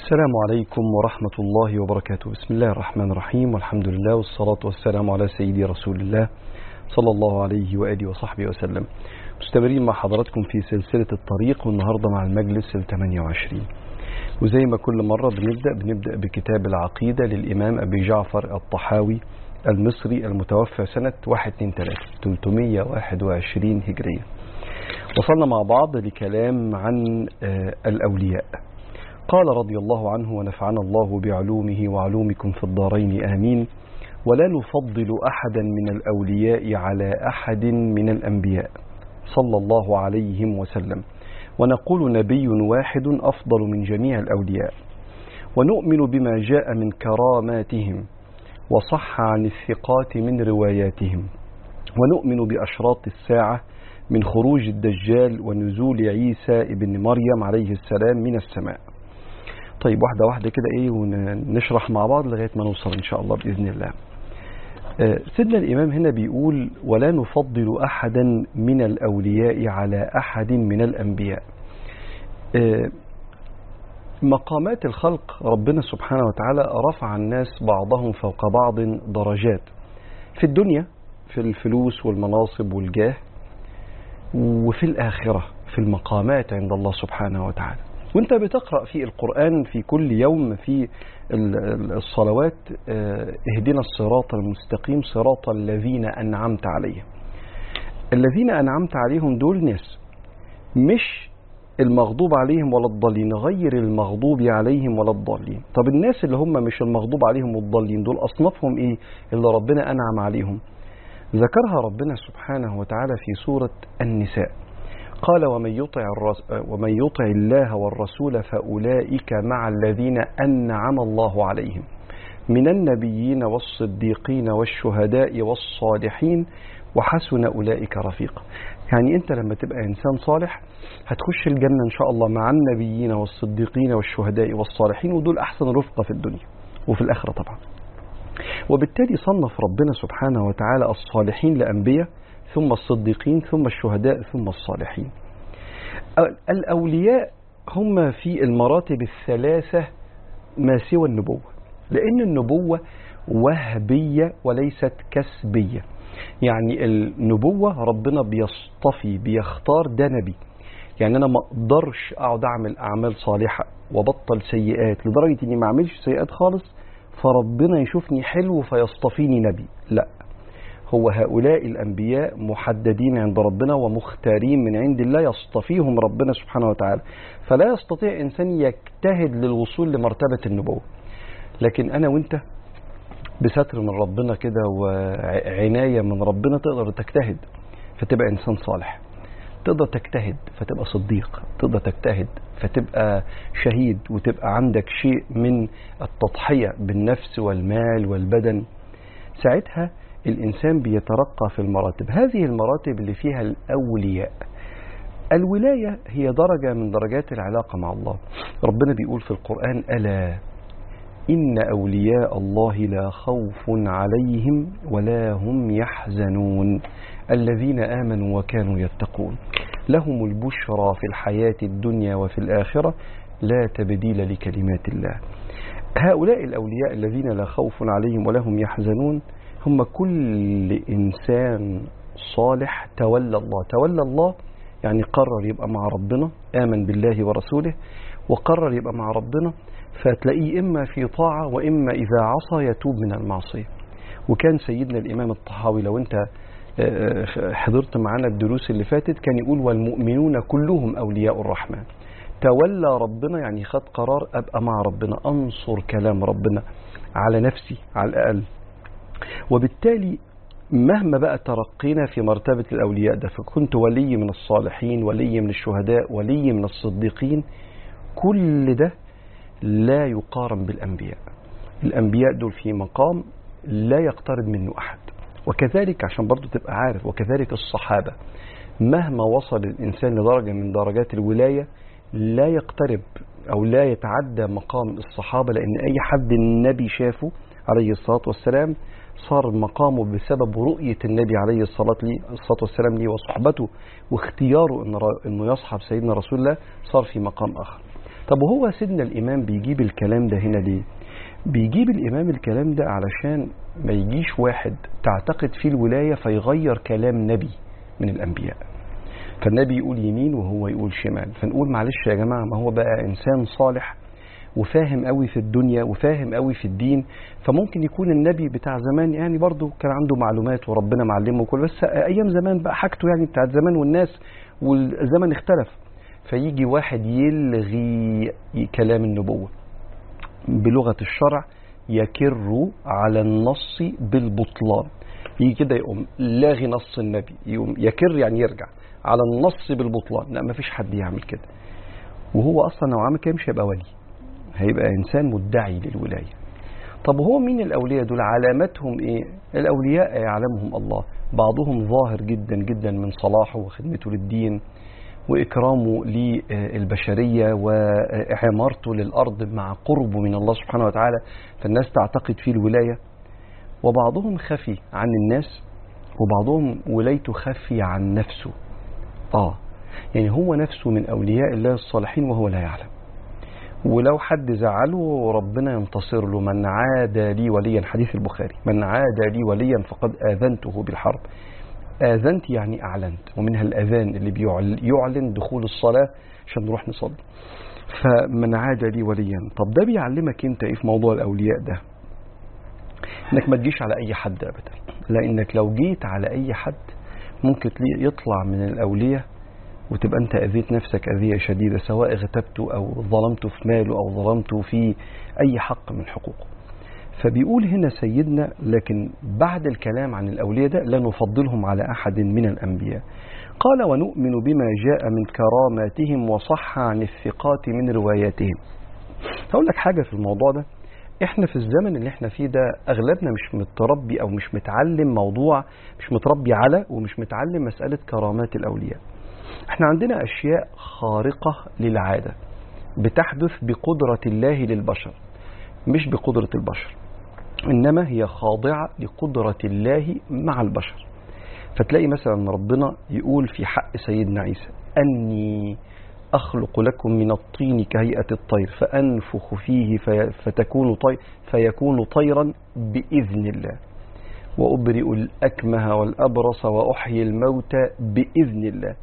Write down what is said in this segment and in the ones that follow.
السلام عليكم ورحمة الله وبركاته بسم الله الرحمن الرحيم والحمد لله والصلاة والسلام على سيدي رسول الله صلى الله عليه وآله وصحبه وسلم مستمرين مع حضراتكم في سلسلة الطريق والنهاردة مع المجلس ال 28 وزي ما كل مرة بنبدأ بنبدأ بكتاب العقيدة للإمام أبي جعفر الطحاوي المصري المتوفى سنة 123 321 هجرية وصلنا مع بعض لكلام عن الأولياء قال رضي الله عنه ونفعنا الله بعلومه وعلومكم في الدارين آمين ولا نفضل أحدا من الأولياء على أحد من الأنبياء صلى الله عليهم وسلم ونقول نبي واحد أفضل من جميع الأولياء ونؤمن بما جاء من كراماتهم وصح عن الثقات من رواياتهم ونؤمن بأشراط الساعة من خروج الدجال ونزول عيسى ابن مريم عليه السلام من السماء طيب واحدة واحدة كده ايه ونشرح مع بعض لغاية ما نوصل ان شاء الله بإذن الله سيدنا الإمام هنا بيقول ولا نفضل أحدا من الأولياء على أحد من الأنبياء مقامات الخلق ربنا سبحانه وتعالى رفع الناس بعضهم فوق بعض درجات في الدنيا في الفلوس والمناصب والجاه وفي الآخرة في المقامات عند الله سبحانه وتعالى وانت بتقرأ في القرآن في كل يوم في الصلوات اهدنا الصراط المستقيم صراط الذين أنعمت عليهم الذين أنعمت عليهم دول ناس مش المغضوب عليهم ولا الضالين غير المغضوب عليهم ولا الضالين طب الناس اللي هم مش المغضوب عليهم والضالين دول أصنافهم إيه اللي ربنا أنعم عليهم ذكرها ربنا سبحانه وتعالى في سورة النساء قال ومن يطع, ومن يطع الله والرسول فأولئك مع الذين أنعم الله عليهم من النبيين والصديقين والشهداء والصالحين وحسن أولئك رفيقا يعني أنت لما تبقى إنسان صالح هتخش الجنة إن شاء الله مع النبيين والصديقين والشهداء والصالحين ودول أحسن رفقة في الدنيا وفي الآخرة طبعا وبالتالي صنف ربنا سبحانه وتعالى الصالحين لأنبياء ثم الصديقين ثم الشهداء ثم الصالحين الأولياء هم في المراتب الثلاثة ما سوى النبوة لأن النبوة وهبية وليست كسبية يعني النبوة ربنا بيصطفي بيختار ده نبي يعني أنا ما أقدرش أقعد أعمل أعمال صالحة وبطل سيئات لدرجة إني ما أعملش سيئات خالص فربنا يشوفني حلو فيصطفيني نبي لا هو هؤلاء الأنبياء محددين عند ربنا ومختارين من عند الله يصطفيهم ربنا سبحانه وتعالى فلا يستطيع إنسان يجتهد للوصول لمرتبة النبوة لكن أنا وإنت بستر من ربنا كده وعناية من ربنا تقدر تجتهد فتبقى إنسان صالح تقدر تجتهد فتبقى صديق تقدر تجتهد فتبقى شهيد وتبقى عندك شيء من التضحية بالنفس والمال والبدن ساعتها الإنسان بيترقى في المراتب هذه المراتب اللي فيها الأولياء الولاية هي درجة من درجات العلاقة مع الله ربنا بيقول في القرآن ألا إن أولياء الله لا خوف عليهم ولا هم يحزنون الذين آمنوا وكانوا يتقون لهم البشرى في الحياة الدنيا وفي الآخرة لا تبديل لكلمات الله هؤلاء الأولياء الذين لا خوف عليهم ولا هم يحزنون هم كل إنسان صالح تولى الله تولى الله يعني قرر يبقى مع ربنا آمن بالله ورسوله وقرر يبقى مع ربنا فتلاقيه إما في طاعة وإما إذا عصى يتوب من المعصية وكان سيدنا الإمام الطحاوي لو أنت حضرت معانا الدروس اللي فاتت كان يقول والمؤمنون كلهم أولياء الرحمن تولى ربنا يعني خد قرار أبقى مع ربنا أنصر كلام ربنا على نفسي على الأقل وبالتالي مهما بقى ترقينا في مرتبة الأولياء ده فكنت ولي من الصالحين ولي من الشهداء ولي من الصديقين كل ده لا يقارن بالأنبياء الأنبياء دول في مقام لا يقترب منه أحد وكذلك عشان برضو تبقى عارف وكذلك الصحابة مهما وصل الإنسان لدرجة من درجات الولاية لا يقترب أو لا يتعدى مقام الصحابة لأن أي حد النبي شافه عليه الصلاة والسلام صار مقامه بسبب رؤية النبي عليه الصلاة والسلام ليه وصحبته واختياره إنه يصحب سيدنا رسول الله صار في مقام آخر طب وهو سيدنا الإمام بيجيب الكلام ده هنا ليه بيجيب الإمام الكلام ده علشان ما يجيش واحد تعتقد فيه الولاية فيغير كلام نبي من الأنبياء فالنبي يقول يمين وهو يقول شمال فنقول معلش يا جماعة ما هو بقى إنسان صالح وفاهم قوي في الدنيا وفاهم قوي في الدين فممكن يكون النبي بتاع زمان يعني برضه كان عنده معلومات وربنا معلمه وكل بس ايام زمان بقى حاجته يعني بتاعت زمان والناس والزمن اختلف فيجي واحد يلغي كلام النبوة بلغة الشرع يكر على النص بالبطلان يجي كده يقوم لاغي نص النبي يقوم يكر يعني يرجع على النص بالبطلان لا مفيش حد يعمل كده وهو اصلا لو عمل كده مش هيبقى ولي هيبقى انسان مدعي للولايه طب هو مين الاولياء دول علاماتهم ايه الاولياء يعلمهم الله بعضهم ظاهر جدا جدا من صلاحه وخدمته للدين واكرامه للبشريه واعمارته للارض مع قربه من الله سبحانه وتعالى فالناس تعتقد فيه الولايه وبعضهم خفي عن الناس وبعضهم ولايته خفي عن نفسه اه يعني هو نفسه من اولياء الله الصالحين وهو لا يعلم ولو حد زعله ربنا ينتصر له من عاد لي وليا حديث البخاري من عاد لي وليا فقد آذنته بالحرب آذنت يعني أعلنت ومنها الأذان اللي بيعلن دخول الصلاة عشان نروح نصلي فمن عاد لي وليا طب ده بيعلمك انت ايه في موضوع الأولياء ده انك ما تجيش على اي حد ابدا لانك لو جيت على اي حد ممكن يطلع من الاولياء وتبقى انت اذيت نفسك اذيه شديده سواء اغتبته او ظلمته في ماله او ظلمته في اي حق من حقوقه فبيقول هنا سيدنا لكن بعد الكلام عن الاولياء ده لا نفضلهم على احد من الانبياء قال ونؤمن بما جاء من كراماتهم وصح عن الثقات من رواياتهم هقول لك حاجه في الموضوع ده احنا في الزمن اللي احنا فيه ده اغلبنا مش متربي او مش متعلم موضوع مش متربي على ومش متعلم مساله كرامات الاولياء احنا عندنا اشياء خارقه للعاده بتحدث بقدره الله للبشر مش بقدره البشر انما هي خاضعه لقدره الله مع البشر فتلاقي مثلا ربنا يقول في حق سيدنا عيسى اني أخلق لكم من الطين كهيئة الطير فأنفخ فيه في فتكون طير فيكون طيرا بإذن الله وأبرئ الأكمه والأبرص وأحيي الموتى بإذن الله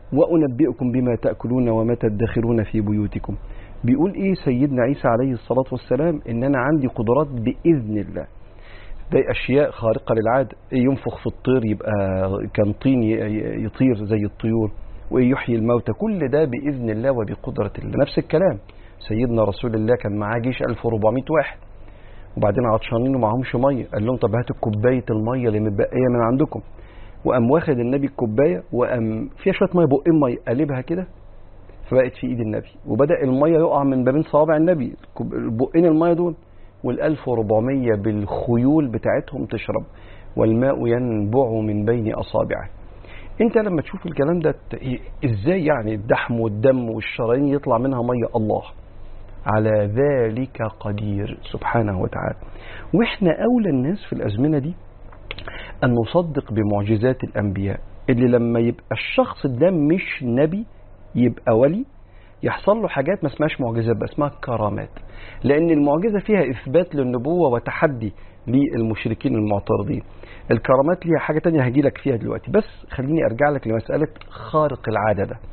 وأنبئكم بما تأكلون وما تدخرون في بيوتكم بيقول إيه سيدنا عيسى عليه الصلاة والسلام إن أنا عندي قدرات بإذن الله ده أشياء خارقة للعادة ينفخ في الطير يبقى كان طين يطير زي الطيور ويحيي الموتى كل ده بإذن الله وبقدرة الله نفس الكلام سيدنا رسول الله كان معاه جيش 1400 واحد وبعدين عطشانين ومعهمش ميه قال لهم طب هاتوا كوبايه الميه اللي متبقيه من عندكم وقام واخد النبي الكوبايه وقام فيها شويه ميه بقين ميه قلبها كده فبقت في ايد النبي وبدا الميه يقع من بين صوابع النبي بقين الميه دول وال 1400 بالخيول بتاعتهم تشرب والماء ينبع من بين اصابعه انت لما تشوف الكلام ده ازاي يعني الدحم والدم والشرايين يطلع منها ميه الله على ذلك قدير سبحانه وتعالى واحنا اولى الناس في الازمنه دي ان نصدق بمعجزات الانبياء اللي لما يبقى الشخص ده مش نبي يبقى ولي يحصل له حاجات ما اسمهاش معجزات بقى اسمها كرامات لان المعجزه فيها اثبات للنبوه وتحدي للمشركين المعترضين الكرامات ليها حاجه تانية هجي لك فيها دلوقتي بس خليني ارجع لك لمساله خارق العاده ده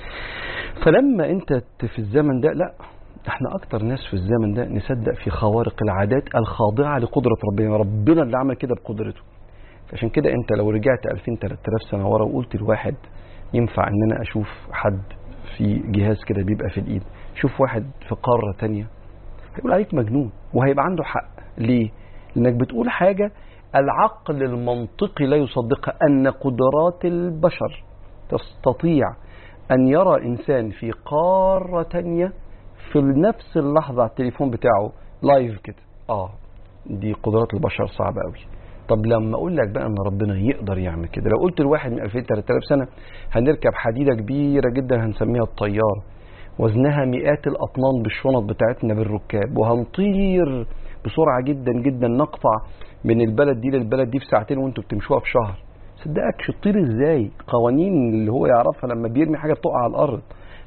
فلما انت في الزمن ده لا احنا اكتر ناس في الزمن ده نصدق في خوارق العادات الخاضعه لقدره ربنا ربنا اللي عمل كده بقدرته فعشان كده انت لو رجعت 2000 3000 سنه ورا وقلت لواحد ينفع ان انا اشوف حد في جهاز كده بيبقى في الايد شوف واحد في قاره تانية هيقول عليك مجنون وهيبقى عنده حق ليه لانك بتقول حاجه العقل المنطقي لا يصدقها ان قدرات البشر تستطيع ان يرى انسان في قاره تانية في نفس اللحظه على التليفون بتاعه لايف كده اه دي قدرات البشر صعبه قوي طب لما اقول لك بقى ان ربنا يقدر يعمل كده لو قلت لواحد من 2000 3000 سنه هنركب حديده كبيره جدا هنسميها الطياره وزنها مئات الاطنان بالشنط بتاعتنا بالركاب وهنطير بسرعه جدا جدا نقطع من البلد دي للبلد دي في ساعتين وانتوا بتمشوها في شهر صدقكش تطير ازاي قوانين اللي هو يعرفها لما بيرمي حاجه بتقع على الارض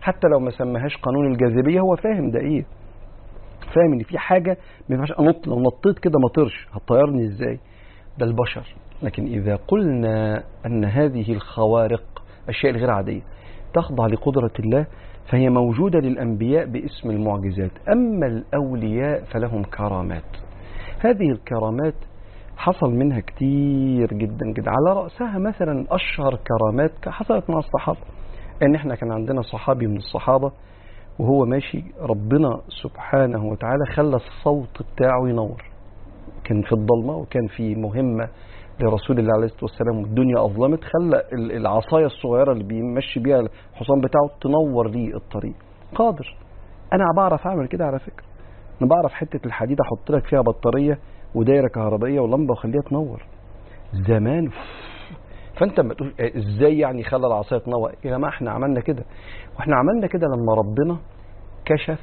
حتى لو ما سماهاش قانون الجاذبيه هو فاهم ده ايه فاهم ان في حاجه ما ينفعش انط لو نطيت كده ما طيرش هتطيرني ازاي ده البشر لكن اذا قلنا ان هذه الخوارق الاشياء الغير عاديه تخضع لقدره الله فهي موجوده للانبياء باسم المعجزات اما الاولياء فلهم كرامات هذه الكرامات حصل منها كتير جدا جدا على رأسها مثلا أشهر كرامات حصلت مع الصحابة إن إحنا كان عندنا صحابي من الصحابة وهو ماشي ربنا سبحانه وتعالى خلى الصوت بتاعه ينور كان في الضلمة وكان في مهمة لرسول الله عليه الصلاة والسلام والدنيا أظلمت خلى العصاية الصغيرة اللي بيمشي بيها الحصان بتاعه تنور لي الطريق قادر أنا بعرف أعمل كده على فكرة أنا بعرف حتة الحديد أحط لك فيها بطارية ودايره كهربائيه ولمبه وخليها تنور زمان فانت ما تقول ازاي يعني خلى العصايه تنور يا جماعه احنا عملنا كده واحنا عملنا كده لما ربنا كشف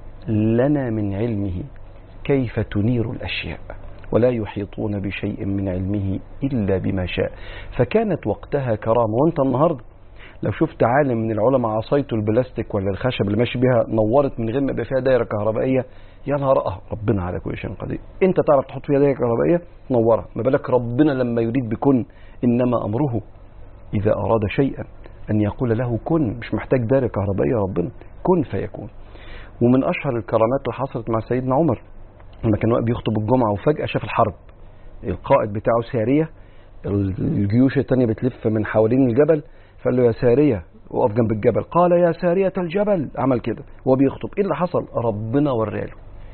لنا من علمه كيف تنير الاشياء ولا يحيطون بشيء من علمه الا بما شاء فكانت وقتها كرامه وانت النهارده لو شفت عالم من العلماء عصايته البلاستيك ولا الخشب اللي ماشي بيها نورت من غير ما يبقى فيها دايره كهربائيه يا نهار اه ربنا على كل شيء قدير انت تعرف تحط فيها دايره كهربائيه نورها ما بالك ربنا لما يريد بكن انما امره اذا اراد شيئا ان يقول له كن مش محتاج دايره كهربائيه ربنا كن فيكون ومن اشهر الكرامات اللي حصلت مع سيدنا عمر لما كان واقف بيخطب الجمعه وفجاه شاف الحرب القائد بتاعه ساريه الجيوش الثانيه بتلف من حوالين الجبل فقال له يا ساريه وقف جنب الجبل قال يا ساريه الجبل عمل كده وهو بيخطب ايه اللي حصل ربنا وراله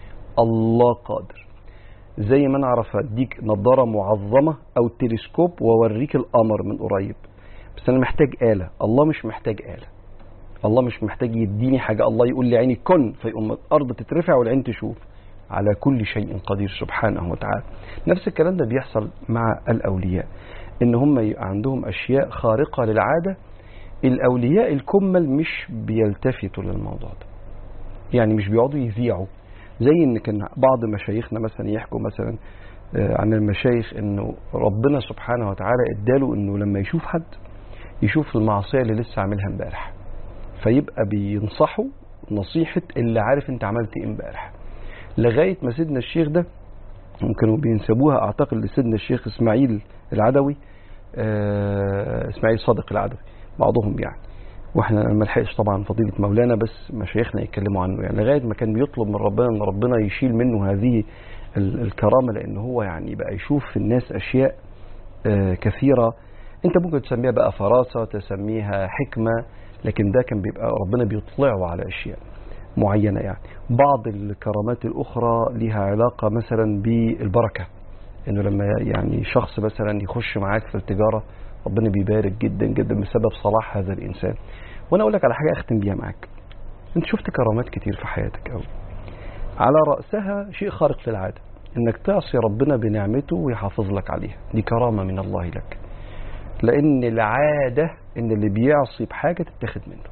الله قادر زي ما انا اعرف اديك نظاره معظمه او تلسكوب واوريك القمر من قريب بس انا محتاج اله الله مش محتاج اله الله مش محتاج يديني حاجه الله يقول لي عيني كن فيقوم الارض تترفع والعين تشوف على كل شيء قدير سبحانه وتعالى نفس الكلام ده بيحصل مع الاولياء ان هم يبقى عندهم اشياء خارقه للعاده الاولياء الكمل مش بيلتفتوا للموضوع ده يعني مش بيقعدوا يذيعوا زي ان كان بعض مشايخنا مثلا يحكوا مثلا عن المشايخ انه ربنا سبحانه وتعالى اداله انه لما يشوف حد يشوف المعصيه اللي لسه عاملها امبارح فيبقى بينصحه نصيحه اللي عارف انت عملت ايه امبارح لغايه ما سيدنا الشيخ ده كانوا بينسبوها اعتقد لسيدنا الشيخ اسماعيل العدوي اسماعيل صادق العدوي بعضهم يعني واحنا ما لحقش طبعا فضيله مولانا بس مشايخنا يتكلموا عنه يعني لغايه ما كان بيطلب من ربنا ان ربنا يشيل منه هذه الكرامه لان هو يعني بقى يشوف في الناس اشياء كثيره انت ممكن تسميها بقى فراسه تسميها حكمه لكن ده كان بيبقى ربنا بيطلعه على اشياء معينه يعني بعض الكرامات الاخرى لها علاقه مثلا بالبركه انه لما يعني شخص مثلا يخش معاك في التجاره ربنا بيبارك جدا جدا بسبب صلاح هذا الانسان وانا اقول لك على حاجه اختم بيها معاك انت شفت كرامات كتير في حياتك قوي على راسها شيء خارق للعاده انك تعصي ربنا بنعمته ويحافظ لك عليها دي كرامه من الله لك لان العاده ان اللي بيعصي بحاجه تتاخد منه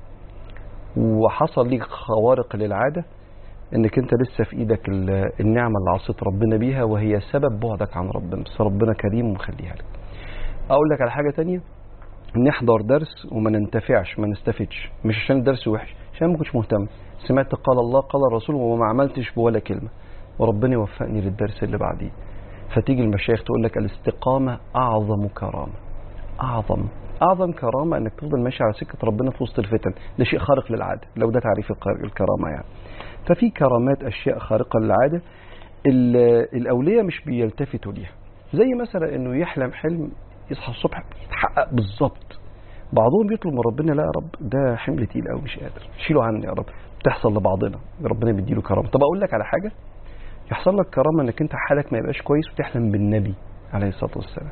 وحصل ليك خوارق للعاده انك انت لسه في ايدك النعمه اللي عصيت ربنا بيها وهي سبب بعدك عن ربنا بس ربنا كريم ومخليها لك اقول لك على حاجه تانية نحضر درس وما ننتفعش ما نستفدش مش عشان الدرس وحش عشان ما كنتش مهتم سمعت قال الله قال الرسول وما عملتش بولا كلمه وربنا يوفقني للدرس اللي بعديه فتيجي المشايخ تقول لك الاستقامه اعظم كرامه اعظم اعظم كرامه انك تفضل ماشي على سكه ربنا في وسط الفتن ده شيء خارق للعاده لو ده تعريف الكرامه يعني ففي كرامات اشياء خارقه للعاده الاولياء مش بيلتفتوا ليها زي مثلا انه يحلم حلم يصحى الصبح يتحقق بالظبط بعضهم بيطلب من ربنا لا يا رب ده حمل تقيل قوي مش قادر شيله عني يا رب بتحصل لبعضنا ربنا بيديله كرامه طب اقول لك على حاجه يحصل لك كرامه انك انت حالك ما يبقاش كويس وتحلم بالنبي عليه الصلاه والسلام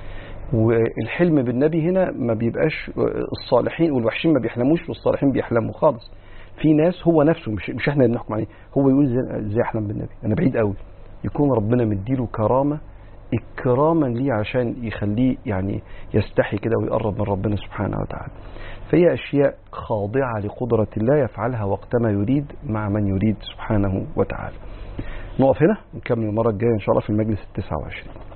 والحلم بالنبي هنا ما بيبقاش الصالحين والوحشين ما بيحلموش والصالحين بيحلموا خالص في ناس هو نفسه مش, مش احنا اللي بنحكم عليه هو يقول ازاي احلم بالنبي انا بعيد قوي يكون ربنا مديله كرامه اكراما ليه عشان يخليه يعني يستحي كده ويقرب من ربنا سبحانه وتعالى فهي اشياء خاضعه لقدره الله يفعلها وقتما يريد مع من يريد سبحانه وتعالى نقف هنا نكمل المره الجايه ان شاء الله في المجلس ال 29